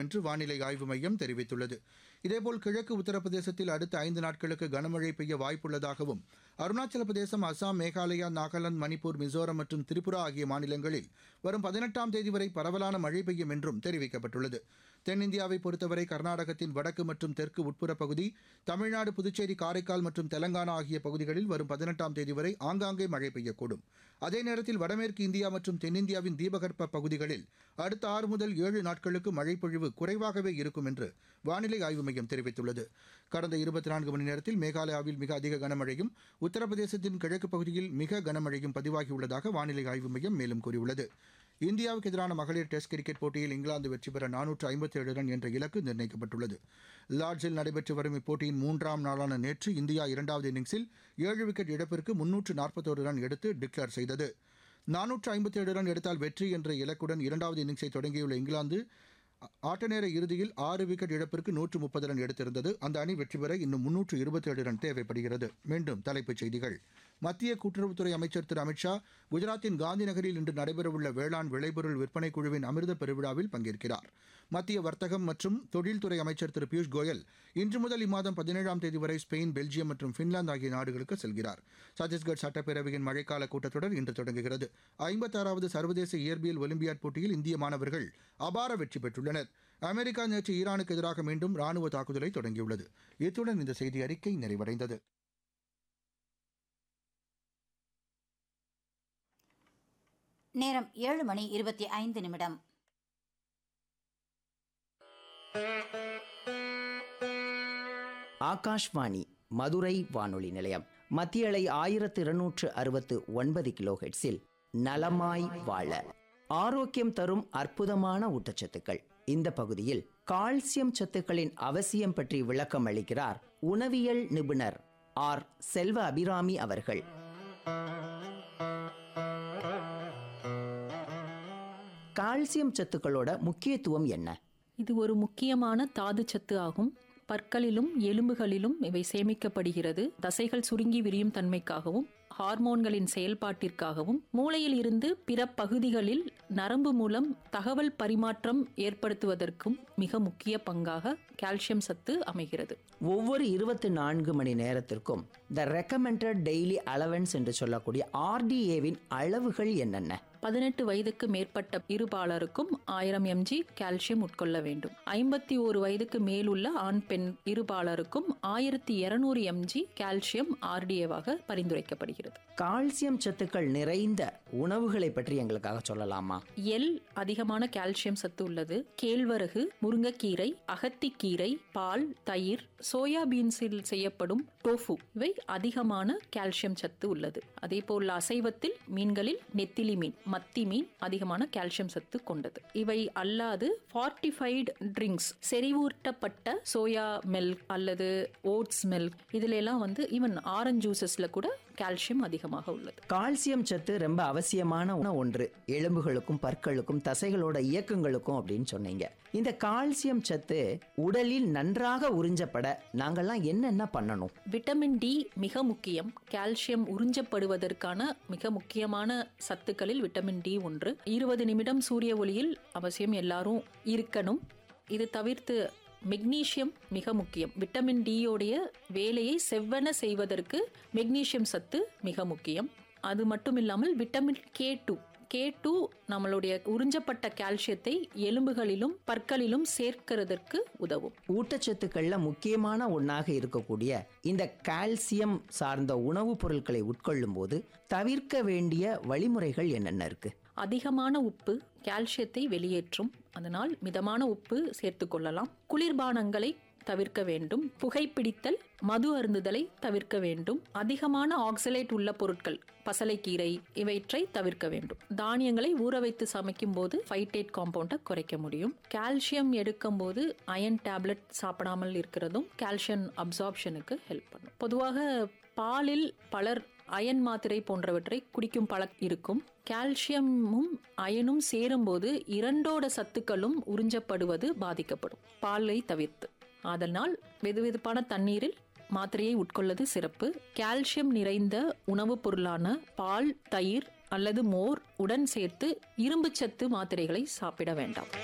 என்று வானிலை ஆய்வு மையம் தெரிவித்துள்ளது இதேபோல் கிழக்கு உத்தரப்பிரதேசத்தில் அடுத்த ஐந்து நாட்களுக்கு கனமழை பெய்ய வாய்ப்புள்ளதாகவும் அருணாச்சல பிரதேசம் அசாம் மேகாலயா நாகாலாந்து மணிப்பூர் மிசோரம் மற்றும் திரிபுரா ஆகிய மாநிலங்களில் வரும் பதினெட்டாம் தேதி வரை பரவலான மழை பெய்யும் என்றும் தெரிவிக்கப்பட்டுள்ளது தென்னிந்தியாவை பொறுத்தவரை கர்நாடகத்தின் வடக்கு மற்றும் தெற்கு உட்புற பகுதி தமிழ்நாடு புதுச்சேரி காரைக்கால் மற்றும் தெலங்கானா ஆகிய பகுதிகளில் வரும் பதினெட்டாம் தேதி வரை ஆங்காங்கே மழை பெய்யக்கூடும் அதே நேரத்தில் வடமேற்கு இந்தியா மற்றும் தென்னிந்தியாவின் தீபகற்ப பகுதிகளில் அடுத்த ஆறு முதல் ஏழு நாட்களுக்கு மழைப்பொழிவு குறைவாகவே இருக்கும் என்று வானிலை ஆய்வு மையம் தெரிவித்துள்ளது கடந்த இருபத்தி நான்கு மணி நேரத்தில் மேகாலயாவில் மிக அதிக கனமழையும் உத்தரப்பிரதேசத்தின் கிழக்கு பகுதியில் மிக கனமழையும் பதிவாகியுள்ளதாக வானிலை ஆய்வு மையம் மேலும் கூறியுள்ளது இந்தியாவுக்கு எதிரான மகளிர் டெஸ்ட் கிரிக்கெட் போட்டியில் இங்கிலாந்து வெற்றி பெற நானூற்று ஐம்பத்தி ஏழு ரன் என்ற இலக்கு நிர்ணயிக்கப்பட்டுள்ளது லார்ட்ஸில் நடைபெற்று வரும் இப்போட்டியின் மூன்றாம் நாளான நேற்று இந்தியா இரண்டாவது இன்னிங்ஸில் ஏழு விக்கெட் இழப்பிற்கு முன்னூற்று நாற்பத்தோரு ரன் எடுத்து டிக்ளேர் செய்தது நானூற்று ஐம்பத்தி ஏழு ரன் எடுத்தால் வெற்றி என்ற இலக்குடன் இரண்டாவது இன்னிங்ஸை தொடங்கியுள்ள இங்கிலாந்து ஆட்டநேர இறுதியில் ஆறு விக்கெட் இழப்பிற்கு நூற்று முப்பது ரன் எடுத்திருந்தது அந்த அணி வெற்றி பெற இன்னும் முன்னூற்று இருபத்தேழு ரன் தேவைப்படுகிறது மீண்டும் தலைப்புச் செய்திகள் மத்திய கூட்டுறவுத்துறை அமைச்சர் திரு அமித்ஷா குஜராத்தின் காந்தி நகரில் இன்று நடைபெறவுள்ள வேளாண் விளைபொருள் விற்பனை குழுவின் அமிர்த பெருவிழாவில் பங்கேற்கிறார் மத்திய வர்த்தகம் மற்றும் தொழில்துறை அமைச்சர் திரு பியூஷ் கோயல் இன்று முதல் இம்மாதம் பதினேழாம் தேதி வரை ஸ்பெயின் பெல்ஜியம் மற்றும் பின்லாந்து ஆகிய நாடுகளுக்கு செல்கிறார் சத்தீஸ்கர் சட்டப்பேரவையின் மழைக்கால கூட்டத்தொடர் இன்று தொடங்குகிறது ஐம்பத்தாறாவது சர்வதேச இயற்பியல் ஒலிம்பியாட் போட்டியில் இந்திய மாணவர்கள் அபார வெற்றி பெற்றுள்ளனர் அமெரிக்கா நேற்று ஈரானுக்கு எதிராக மீண்டும் ராணுவ தாக்குதலை தொடங்கியுள்ளது இத்துடன் இந்த செய்தி அறிக்கை நிறைவடைந்தது நேரம் ஏழு மணி இருபத்தி ஐந்து நிமிடம் ஆகாஷ்வாணி மதுரை வானொலி நிலையம் மத்திய அலை ஆயிரத்து இருநூற்று அறுபத்து ஒன்பது கிலோ ஹெட்ஸில் நலமாய் வாழ ஆரோக்கியம் தரும் அற்புதமான ஊட்டச்சத்துக்கள் இந்த பகுதியில் கால்சியம் சத்துக்களின் அவசியம் பற்றி விளக்கம் அளிக்கிறார் உணவியல் நிபுணர் ஆர் செல்வ அபிராமி அவர்கள் கால்சியம் சத்துக்களோட முக்கியத்துவம் என்ன இது ஒரு முக்கியமான தாதுச்சத்து ஆகும் பற்களிலும் எலும்புகளிலும் இவை சேமிக்கப்படுகிறது தசைகள் சுருங்கி விரியும் தன்மைக்காகவும் ஹார்மோன்களின் செயல்பாட்டிற்காகவும் மூளையில் இருந்து பிற பகுதிகளில் நரம்பு மூலம் தகவல் பரிமாற்றம் ஏற்படுத்துவதற்கும் மிக முக்கிய பங்காக கால்சியம் சத்து அமைகிறது ஒவ்வொரு இருபத்தி நான்கு மணி நேரத்திற்கும் த ரெக்கமெண்டட் டெய்லி அலவன்ஸ் என்று சொல்லக்கூடிய ஆர்டிஏவின் அளவுகள் என்னென்ன பதினெட்டு வயதுக்கு மேற்பட்ட இருபாலருக்கும் ஆயிரம் எம்ஜி கால்சியம் உட்கொள்ள வேண்டும் ஐம்பத்தி ஒரு வயதுக்கு மேலுள்ள ஆண் பெண் இருபாலருக்கும் ஆயிரத்தி இருநூறு எம்ஜி கால்சியம் ஆர்டிஏவாக பரிந்துரைக்கப்படுகிறது கால்சியம் சத்துக்கள் நிறைந்த உணவுகளை பற்றி எங்களுக்காக சொல்லலாமா எல் அதிகமான கால்சியம் சத்து உள்ளது கேழ்வரகு முருங்கைக்கீரை அகத்திக்கீரை பால் தயிர் சோயா பீன்ஸில் செய்யப்படும் டோஃபு இவை அதிகமான கால்சியம் சத்து உள்ளது அதே போல் அசைவத்தில் மீன்களில் நெத்திலி மீன் மத்தி மீன் அதிகமான கால்சியம் சத்து கொண்டது இவை அல்லாது ஃபார்ட்டிஃபைடு ட்ரிங்க்ஸ் செறிவூட்டப்பட்ட சோயா மில்க் அல்லது ஓட்ஸ் மில்க் இதுல எல்லாம் வந்து ஈவன் ஆரஞ்சு ஜூசஸ்ல கூட கால்சியம் அதிகமாக உள்ளது கால்சியம் சத்து ரொம்ப அவசியமான உண- ஒன்று எலும்புகளுக்கும் பற்களுக்கும் தசைகளோட இயக்கங்களுக்கும் அப்படின்னு சொன்னீங்க இந்த கால்சியம் சத்து உடலில் நன்றாக உறிஞ்சப்பட நாங்கள்லாம் என்னென்ன பண்ணணும் விட்டமின் டி மிக முக்கியம் கால்சியம் உறிஞ்சப்படுவதற்கான மிக முக்கியமான சத்துக்களில் விட்டமின் டி ஒன்று இருபது நிமிடம் சூரிய ஒளியில் அவசியம் எல்லாரும் இருக்கணும் இது தவிர்த்து மெக்னீசியம் மிக முக்கியம் விட்டமின் டியோடைய வேலையை செவ்வன செய்வதற்கு மெக்னீசியம் சத்து மிக முக்கியம் அது மட்டும் இல்லாமல் vitamin K two K two நம்மளுடைய உறிஞ்சப்பட்ட கால்சியத்தை எலும்புகளிலும் பற்களிலும் சேர்க்கிறதற்கு உதவும் ஊட்டச்சத்துக்கள்ல முக்கியமான ஒன்றாக இருக்கக்கூடிய இந்த கால்சியம் சார்ந்த உணவுப் பொருட்களை உட்கொள்ளும் போது தவிர்க்க வேண்டிய வழிமுறைகள் என்னென்ன இருக்கு அதிகமான உப்பு கால்சியத்தை வெளியேற்றும் அதனால் மிதமான உப்பு சேர்த்துக் கொள்ளலாம் குளிர்பானங்களை தவிர்க்க வேண்டும் புகைப்பிடித்தல் மது அருந்துதலை தவிர்க்க வேண்டும் அதிகமான ஆக்சலேட் உள்ள பொருட்கள் பசலைக்கீரை இவற்றை தவிர்க்க வேண்டும் தானியங்களை ஊற வைத்து சமைக்கும் போது ஃபைட்டேட் காம்பவுண்டை குறைக்க முடியும் கால்சியம் எடுக்கும் போது அயன் டேப்லெட் சாப்பிடாமல் இருக்கிறதும் கால்சியம் அப்சார்ப்ஷனுக்கு ஹெல்ப் பண்ணும் பொதுவாக பாலில் பலர் அயன் மாத்திரை போன்றவற்றை குடிக்கும் பழக்கம் இருக்கும் கால்சியமும் அயனும் சேரும்போது இரண்டோட சத்துக்களும் உறிஞ்சப்படுவது பாதிக்கப்படும் பாலை தவிர்த்து அதனால் வெதுவெதுப்பான தண்ணீரில் மாத்திரையை உட்கொள்வது சிறப்பு கால்சியம் நிறைந்த உணவுப் பொருளான பால் தயிர் அல்லது மோர் உடன் சேர்த்து இரும்புச்சத்து மாத்திரைகளை சாப்பிட வேண்டாம்